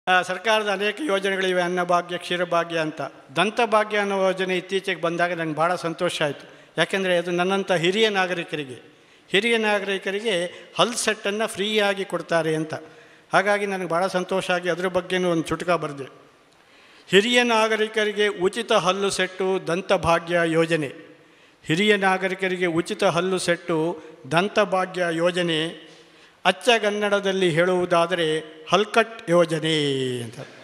ಆ, ಸರ್ಕಾರದ ಅನೇಕ ಯೋಜನೆಗಳಿವೆ ಅನ್ನಭಾಗ್ಯ ಕ್ಷೀರಭಾಗ್ಯ ಅಂತ ದಂತಭಾಗ್ಯ ಅನ್ನೋ ಯೋಜನೆ ಇತ್ತೀಚೆಗೆ ಬಂದಾಗ ನನಗೆ ಭಾಳ ಸಂತೋಷ ಆಯಿತು ಯಾಕೆಂದರೆ ಅದು ನನ್ನಂಥ ಹಿರಿಯ ನಾಗರಿಕರಿಗೆ ಹಿರಿಯ ನಾಗರಿಕರಿಗೆ ಹಲ್ ಸೆಟ್ಟನ್ನು ಫ್ರೀಯಾಗಿ ಕೊಡ್ತಾರೆ ಅಂತ ಹಾಗಾಗಿ ನನಗೆ ಭಾಳ ಸಂತೋಷ ಆಗಿ ಅದ್ರ ಬಗ್ಗೆನೂ ಒಂದು ಚುಟುಕ ಬರೆದೆ ಹಿರಿಯ ನಾಗರಿಕರಿಗೆ ಉಚಿತ ಹಲ್ಲು ಸೆಟ್ಟು ದಂತಭಾಗ್ಯ ಯೋಜನೆ ಹಿರಿಯ ನಾಗರಿಕರಿಗೆ ಉಚಿತ ಹಲ್ಲು ಸೆಟ್ಟು ದಂತಭಾಗ್ಯ ಯೋಜನೆ ಅಚ್ಚಗನ್ನಡದಲ್ಲಿ ಹೇಳುವುದಾದರೆ ಹಲ್ಕಟ್ ಯೋಜನೆ ಅಂತ